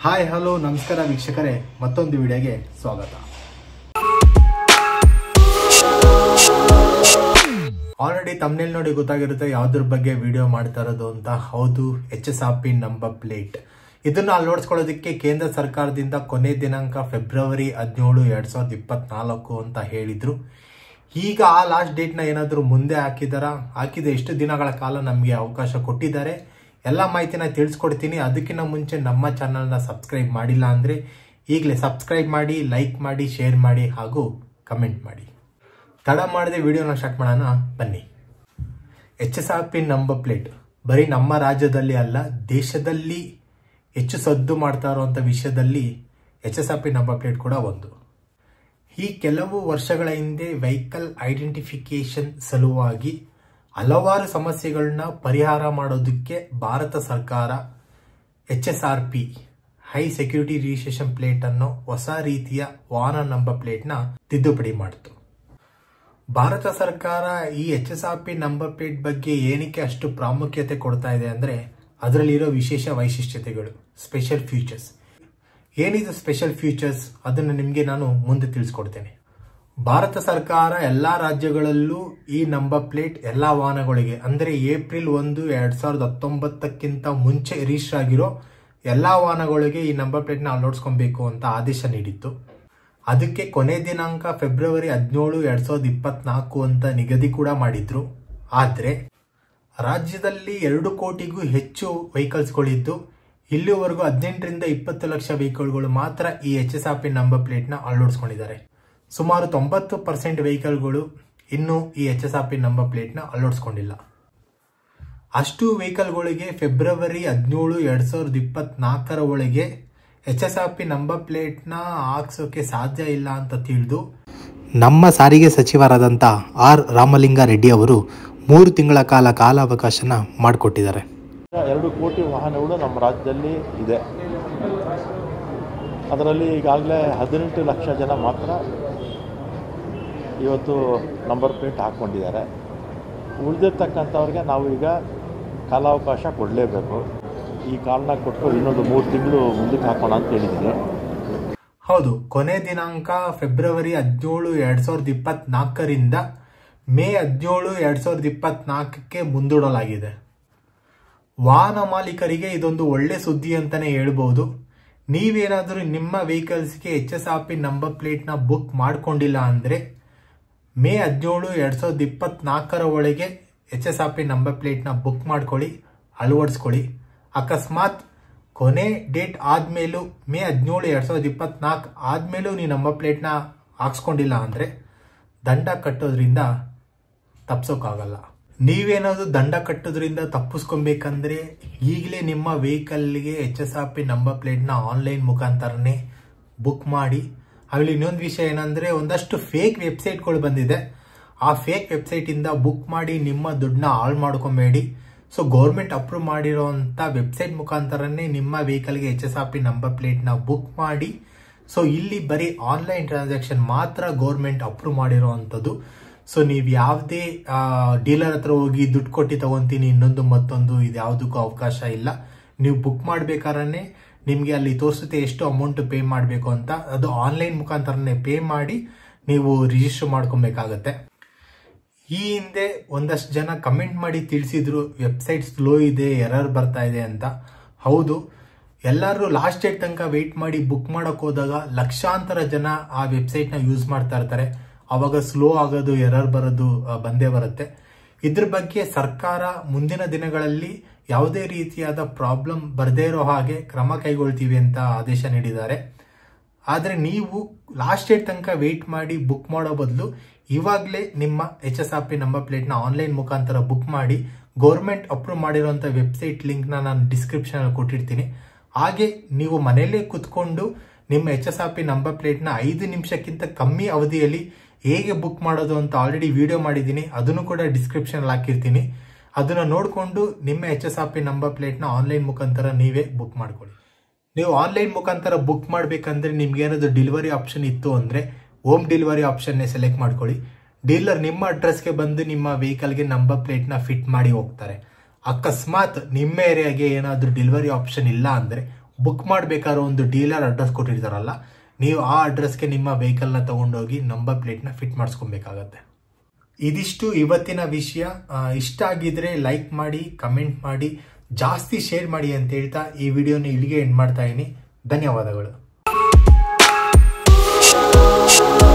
hi hello ನಮಸ್ಕಾರ ವೀಕ್ಷಕರೇ ಮತ್ತೊಂದು ವಿಡಿಯೋಗೆ ಸ್ವಾಗತ ಆಲ್ರೆಡಿ ತಮ್ಮನೇಲಿ ನೋಡಿ ಗೊತ್ತಾಗಿರುತ್ತೆ ಯಾವ್ದ್ರ ಬಗ್ಗೆ ವಿಡಿಯೋ ಮಾಡ್ತಾ ಇರೋದು ಅಂತ ಹೌದು H S R P number plate ಇದನ್ನ ಅಳವಡಿಸ್ಕೊಳ್ಳೋದಕ್ಕೆ ಕೇಂದ್ರ ಸರ್ಕಾರದಿಂದ ಕೊನೆ ದಿನಾಂಕ ಫೆಬ್ರವರಿ ಹದಿನೇಳು ಎರಡ್ ಸಾವಿರದ ಇಪ್ಪತ್ನಾಲ್ಕು ಅಂತ ಹೇಳಿದ್ರು ಈಗ ಆ ಲಾಸ್ಟ್ ಡೇಟ್ನ ಏನಾದರೂ ಮುಂದೆ ಹಾಕಿದಾರ ಹಾಕಿದ ಎಷ್ಟು ದಿನಗಳ ಕಾಲ ನಮಗೆ ಅವಕಾಶ ಕೊಟ್ಟಿದ್ದಾರೆ ಎಲ್ಲ ಮಾಹಿತಿನ ತಿಳಿಸ್ಕೊಡ್ತೀನಿ ಅದಕ್ಕಿಂತ ಮುಂಚೆ ನಮ್ಮ ಚಾನಲ್ನ ಸಬ್ಸ್ಕ್ರೈಬ್ ಮಾಡಿಲ್ಲ ಅಂದರೆ ಈಗಲೇ ಸಬ್ಸ್ಕ್ರೈಬ್ ಮಾಡಿ ಲೈಕ್ ಮಾಡಿ ಶೇರ್ ಮಾಡಿ ಹಾಗೂ ಕಮೆಂಟ್ ಮಾಡಿ ತಡ ಮಾಡದೆ ವಿಡಿಯೋನ ಸ್ಟಾರ್ಟ್ ಮಾಡೋಣ ಬನ್ನಿ H S R P number plate ಬರೀ ನಮ್ಮ ರಾಜ್ಯದಲ್ಲಿ ಅಲ್ಲ ದೇಶದಲ್ಲಿ ಹೆಚ್ಚು ಸದ್ದು ಮಾಡ್ತಾ ಇರುವಂಥ ವಿಷಯದಲ್ಲಿ H S R P number plate ಕೂಡ ಒಂದು ಈ ಕೆಲವು ವರ್ಷಗಳ ಹಿಂದೆ ವೆಹಿಕಲ್ ಐಡೆಂಟಿಫಿಕೇಶನ್ ಸಲುವಾಗಿ ಹಲವಾರು ಸಮಸ್ಯೆಗಳನ್ನ ಪರಿಹಾರ ಮಾಡೋದಕ್ಕೆ ಭಾರತ ಸರ್ಕಾರ H S R P high security registration plate ಅನ್ನೋ ಹೊಸ ರೀತಿಯ ವಾಹನ ನಂಬರ್ ಪ್ಲೇಟ್ನ ತಿದ್ದುಪಡಿ ಮಾಡಿತು ಭಾರತ ಸರ್ಕಾರ ಈ H S R P number plate ಬಗ್ಗೆ ಏನಕ್ಕೆ ಅಷ್ಟು ಪ್ರಾಮುಖ್ಯತೆ ಕೊಡ್ತಾ ಇದೆ ಅಂದರೆ ಅದರಲ್ಲಿರೋ ವಿಶೇಷ ವೈಶಿಷ್ಟ್ಯತೆಗಳು ಸ್ಪೆಷಲ್ ಫೀಚರ್ಸ್ ಏನಿದು ಸ್ಪೆಷಲ್ ಫೀಚರ್ಸ್ ಅದನ್ನು ನಿಮಗೆ ನಾನು ಮುಂದೆ ತಿಳಿಸ್ಕೊಡ್ತೇನೆ ಭಾರತ ಸರ್ಕಾರ ಎಲ್ಲ ರಾಜ್ಯಗಳಲ್ಲೂ ಈ ನಂಬರ್ ಪ್ಲೇಟ್ ಎಲ್ಲ ವಾಹನಗಳಿಗೆ ಅಂದರೆ ಏಪ್ರಿಲ್ ಒಂದು ಎರಡ್ ಸಾವಿರದ ಹತ್ತೊಂಬತ್ತಕ್ಕಿಂತ ಮುಂಚೆ ರಿಜಿಸ್ಟರ್ ಆಗಿರೋ ಎಲ್ಲ ವಾಹನಗಳಿಗೆ ಈ ನಂಬರ್ ಪ್ಲೇಟ್ನ ಅಳವಡಿಸ್ಕೊಬೇಕು ಅಂತ ಆದೇಶ ನೀಡಿತ್ತು ಅದಕ್ಕೆ ಕೊನೆ ದಿನಾಂಕ ಫೆಬ್ರವರಿ ಹದಿನೇಳು ಎರಡ್ ಸಾವಿರದ ಇಪ್ಪತ್ನಾಲ್ಕು ಅಂತ ನಿಗದಿ ಕೂಡ ಮಾಡಿದ್ರು ಆದರೆ ರಾಜ್ಯದಲ್ಲಿ ಎರಡು ಕೋಟಿಗೂ ಹೆಚ್ಚು ವೆಹಿಕಲ್ಸ್ಗಳಿದ್ದು ಇಲ್ಲಿವರೆಗೂ ಹದಿನೆಂಟರಿಂದ ಇಪ್ಪತ್ತು ಲಕ್ಷ ವೆಹಿಕಲ್ಗಳು ಮಾತ್ರ ಈ H S R P number ಪ್ಲೇಟ್ನ ಅಳವಡಿಸ್ಕೊಂಡಿದ್ದಾರೆ ಸುಮಾರು ತೊಂಬತ್ತು ಪರ್ಸೆಂಟ್ ವೆಹಿಕಲ್ಗಳು ಇನ್ನೂ ಈ H S R P number ಪ್ಲೇಟ್ನ ಅಳವಡಿಸ್ಕೊಂಡಿಲ್ಲ ಅಷ್ಟು ವೆಹಿಕಲ್ಗಳಿಗೆ ಫೆಬ್ರವರಿ ಹದಿನೇಳು ಎರಡ್ ಸಾವಿರದ ಇಪ್ಪತ್ನಾಲ್ಕರ ಒಳಗೆ H S R P number ಪ್ಲೇಟ್ನ ಹಾಕ್ಸೋಕೆ ಸಾಧ್ಯ ಇಲ್ಲ ಅಂತ ತಿಳಿದು ನಮ್ಮ ಸಾರಿಗೆ ಸಚಿವರಾದಂಥ ಆರ್ ರಾಮಲಿಂಗ ರೆಡ್ಡಿ ಅವರು ಮೂರು ತಿಂಗಳ ಕಾಲ ಕಾಲಾವಕಾಶನ ಮಾಡಿಕೊಟ್ಟಿದ್ದಾರೆ ಎರಡು ಕೋಟಿ ವಾಹನಗಳು ನಮ್ಮ ರಾಜ್ಯದಲ್ಲಿ ಇದೆ ಅದರಲ್ಲಿ ಈಗಾಗಲೇ ಹದಿನೆಂಟು ಲಕ್ಷ ಜನ ಮಾತ್ರ ಇವತ್ತು ನಂಬರ್ ಪ್ಲೇಟ್ ಹಾಕ್ಕೊಂಡಿದ್ದಾರೆ ಉಳಿದಿರ್ತಕ್ಕಂಥವ್ರಿಗೆ ನಾವು ಈಗ ಕಾಲಾವಕಾಶ ಕೊಡಲೇಬೇಕು ಈ ಕಾಲನ ಕೊಟ್ಟು ಇನ್ನೊಂದು ಮೂರು ತಿಂಗಳು ಮುಂದಕ್ಕೆ ಹಾಕೋಣ ಅಂತ ಹೇಳಿದ್ದೀನಿ ಹೌದು ಕೊನೆ ದಿನಾಂಕ ಫೆಬ್ರವರಿ ಹದಿನೇಳು ಎರಡ್ ಸಾವಿರದ ಇಪ್ಪತ್ನಾಲ್ಕರಿಂದ ಮೇ ಹದಿನೇಳು ಎರಡ್ ಸಾವಿರದ ಇಪ್ಪತ್ನಾಲ್ಕಕ್ಕೆ ಮುಂದೂಡಲಾಗಿದೆ ವಾಹನ ಮಾಲೀಕರಿಗೆ ಇದೊಂದು ಒಳ್ಳೆ ಸುದ್ದಿ ಅಂತಾನೆ ಹೇಳ್ಬೋದು ನೀವೇನಾದರೂ ನಿಮ್ಮ ವೆಹಿಕಲ್ಸ್ಗೆ H S R P number ಪ್ಲೇಟ್ನ ಬುಕ್ ಮಾಡ್ಕೊಂಡಿಲ್ಲ ಅಂದರೆ ಮೇ ಹದಿನೇಳು ಎರಡ್ ಸಾವಿರದ ಇಪ್ಪತ್ನಾಲ್ಕರ ಒಳಗೆ H S R P number ಪ್ಲೇಟ್ನ ಬುಕ್ ಮಾಡ್ಕೊಳ್ಳಿ ಅಳವಡಿಸ್ಕೊಳ್ಳಿ ಅಕಸ್ಮಾತ್ ಕೊನೆ ಡೇಟ್ ಆದಮೇಲೂ ಮೇ ಹದಿನೇಳು ಎರಡ್ ಸಾವಿರದ ಇಪ್ಪತ್ನಾಲ್ಕು ಆದಮೇಲೂ ನೀವು ನಂಬರ್ ಪ್ಲೇಟ್ನ ಹಾಕ್ಸ್ಕೊಂಡಿಲ್ಲ ಅಂದರೆ ದಂಡ ಕಟ್ಟೋದ್ರಿಂದ ತಪ್ಸೋಕ್ಕಾಗಲ್ಲ ನೀವೇನಾದ್ರು ದಂಡ ಕಟ್ಟೋದ್ರಿಂದ ತಪ್ಪಿಸ್ಕೊಬೇಕಂದ್ರೆ ಈಗಲೇ ನಿಮ್ಮ ವೆಹಿಕಲ್ಗೆ H S R P number ಪ್ಲೇಟ್ನ ಆನ್ಲೈನ್ ಮುಖಾಂತರನೇ ಬುಕ್ ಮಾಡಿ ಆಮೇಲೆ ಇನ್ನೊಂದು ವಿಷಯ ಏನಂದ್ರೆ ಒಂದಷ್ಟು ಫೇಕ್ ವೆಬ್ಸೈಟ್ಗಳು ಬಂದಿದೆ ಆ ಫೇಕ್ ವೆಬ್ಸೈಟಿಂದ ಬುಕ್ ಮಾಡಿ ನಿಮ್ಮ ದುಡ್ಡನ್ನ ಹಾಳು ಮಾಡ್ಕೊಬೇಡಿ ಸೊ ಗೌರ್ಮೆಂಟ್ ಅಪ್ರೂವ್ ಮಾಡಿರೋಂಥ ವೆಬ್ಸೈಟ್ ಮುಖಾಂತರನೇ ನಿಮ್ಮ ವೆಹಿಕಲ್ಗೆ H S R P number ಪ್ಲೇಟ್ನ ಬುಕ್ ಮಾಡಿ ಸೊ ಇಲ್ಲಿ ಬರೀ ಆನ್ಲೈನ್ ಟ್ರಾನ್ಸಾಕ್ಷನ್ ಮಾತ್ರ ಗೌರ್ಮೆಂಟ್ ಅಪ್ರೂವ್ ಮಾಡಿರೋ ಅಂಥದ್ದು ಸೊ ನೀವು ಯಾವುದೇ ಡೀಲರ್ ಹತ್ರ ಹೋಗಿ ದುಡ್ಡು ಕೊಟ್ಟು ತಗೊಂತೀನಿ ಇನ್ನೊಂದು ಮತ್ತೊಂದು ಇದು ಯಾವುದಕ್ಕೂ ಅವಕಾಶ ಇಲ್ಲ ನೀವು ಬುಕ್ ಮಾಡ್ಬೇಕಾದ್ರೆ ನಿಮಗೆ ಅಲ್ಲಿ ತೋರಿಸುತ್ತೆ ಎಷ್ಟು ಅಮೌಂಟ್ ಪೇ ಮಾಡಬೇಕು ಅಂತ ಅದು ಆನ್ಲೈನ್ ಮುಖಾಂತರನೇ ಪೇ ಮಾಡಿ ನೀವು ರಿಜಿಸ್ಟರ್ ಮಾಡ್ಕೊಬೇಕಾಗತ್ತೆ ಈ ಹಿಂದೆ ಒಂದಷ್ಟು ಜನ ಕಮೆಂಟ್ ಮಾಡಿ ತಿಳಿಸಿದ್ರು ವೆಬ್ಸೈಟ್ ಸ್ಲೋ ಇದೆ ಎರರ್ ಬರ್ತಾ ಇದೆ ಅಂತ ಹೌದು ಎಲ್ಲರೂ ಲಾಸ್ಟ್ ಡೇಟ್ ತನಕ ವೆಯ್ಟ್ ಮಾಡಿ ಬುಕ್ ಮಾಡಕ್ ಹೋದಾಗ ಲಕ್ಷಾಂತರ ಜನ ಆ ವೆಬ್ಸೈಟ್ನ ಯೂಸ್ ಮಾಡ್ತಾ ಇರ್ತಾರೆ ಅವಾಗ ಸ್ಲೋ ಆಗೋದು ಎರರ್ ಬರೋದು ಆ, ಬಂದೇ ಬರುತ್ತೆ ಇದ್ರ ಬಗ್ಗೆ ಸರ್ಕಾರ ಮುಂದಿನ ದಿನಗಳಲ್ಲಿ ಯಾವುದೇ ರೀತಿಯಾದ ಪ್ರಾಬ್ಲಮ್ ಬರದೇ ಇರೋ ಹಾಗೆ ಕ್ರಮ ಕೈಗೊಳ್ತೀವಿ ಅಂತ ಆದೇಶ ನೀಡಿದ್ದಾರೆ ಆದರೆ ನೀವು ಲಾಸ್ಟ್ ಡೇಟ್ ತನಕ ವೆಯ್ಟ್ ಮಾಡಿ ಬುಕ್ ಮಾಡೋ ಬದಲು ಇವಾಗಲೇ ನಿಮ್ಮ H S R P number ಪ್ಲೇಟ್ನ ಆನ್ಲೈನ್ ಮುಖಾಂತರ ಬುಕ್ ಮಾಡಿ ಗೌರ್ಮೆಂಟ್ ಅಪ್ರೂವ್ ಮಾಡಿರೋಂಥ ವೆಬ್ಸೈಟ್ ಲಿಂಕ್ನ ನಾನು ಡಿಸ್ಕ್ರಿಪ್ಷನಲ್ಲಿ ಕೊಟ್ಟಿರ್ತೀನಿ ಹಾಗೆ ನೀವು ಮನೆಯಲ್ಲೇ ಕುತ್ಕೊಂಡು ನಿಮ್ಮ H S R P number ಪ್ಲೇಟ್ನ ಐದು ನಿಮಿಷಕ್ಕಿಂತ ಕಮ್ಮಿ ಅವಧಿಯಲ್ಲಿ ಹೇಗೆ ಬುಕ್ ಮಾಡೋದು ಅಂತ ಆಲ್ರೆಡಿ ವಿಡಿಯೋ ಮಾಡಿದ್ದೀನಿ ಅದನ್ನು ಕೂಡ ಡಿಸ್ಕ್ರಿಪ್ಷನ್ ಹಾಕಿರ್ತೀನಿ ಅದನ್ನ ನೋಡಿಕೊಂಡು ನಿಮ್ಮ H S R P number ಪ್ಲೇಟ್ನ ಆನ್ಲೈನ್ ಮುಖಾಂತರ ನೀವೇ ಬುಕ್ ಮಾಡ್ಕೊಳ್ಳಿ ನೀವು ಆನ್ಲೈನ್ ಮುಖಾಂತರ ಬುಕ್ ಮಾಡಬೇಕಂದ್ರೆ ನಿಮ್ಗೆ ಏನಾದರೂ ಡೆಲಿವರಿ ಆಪ್ಷನ್ ಇತ್ತು ಅಂದರೆ ಹೋಮ್ ಡೆಲಿವರಿ ಆಪ್ಷನ್ನೇ ಸೆಲೆಕ್ಟ್ ಮಾಡ್ಕೊಳ್ಳಿ ಡೀಲರ್ ನಿಮ್ಮ ಅಡ್ರೆಸ್ಗೆ ಬಂದು ನಿಮ್ಮ ವೆಹಿಕಲ್ಗೆ ನಂಬರ್ ಪ್ಲೇಟ್ನ ಫಿಟ್ ಮಾಡಿ ಹೋಗ್ತಾರೆ ಅಕಸ್ಮಾತ್ ನಿಮ್ಮ ಏರಿಯಾಗೆ ಏನಾದರೂ ಡೆಲಿವರಿ ಆಪ್ಷನ್ ಇಲ್ಲ ಅಂದರೆ ಬುಕ್ ಮಾಡಬೇಕಾದ್ರೆ ಒಂದು ಡೀಲರ್ ಅಡ್ರೆಸ್ ಕೊಟ್ಟಿರ್ತಾರಲ್ಲ ನೀವು ಆ ಅಡ್ರೆಸ್ಗೆ ನಿಮ್ಮ ವೆಹಿಕಲ್ನ ತಗೊಂಡೋಗಿ ನಂಬರ್ ಪ್ಲೇಟ್ನ ಫಿಟ್ ಮಾಡಿಸ್ಕೊಬೇಕಾಗತ್ತೆ ಇದಿಷ್ಟು ಇವತ್ತಿನ ವಿಷಯ ಆ, ಇಷ್ಟ ಆಗಿದ್ರೆ ಲೈಕ್ ಮಾಡಿ ಕಮೆಂಟ್ ಮಾಡಿ ಜಾಸ್ತಿ ಶೇರ್ ಮಾಡಿ ಅಂತ ಹೇಳ್ತಾ ಈ ವಿಡಿಯೋನ ಇಲ್ಲಿಗೆ ಎಂಡ್ ಮಾಡ್ತಾ ಇದೀನಿ ಧನ್ಯವಾದಗಳು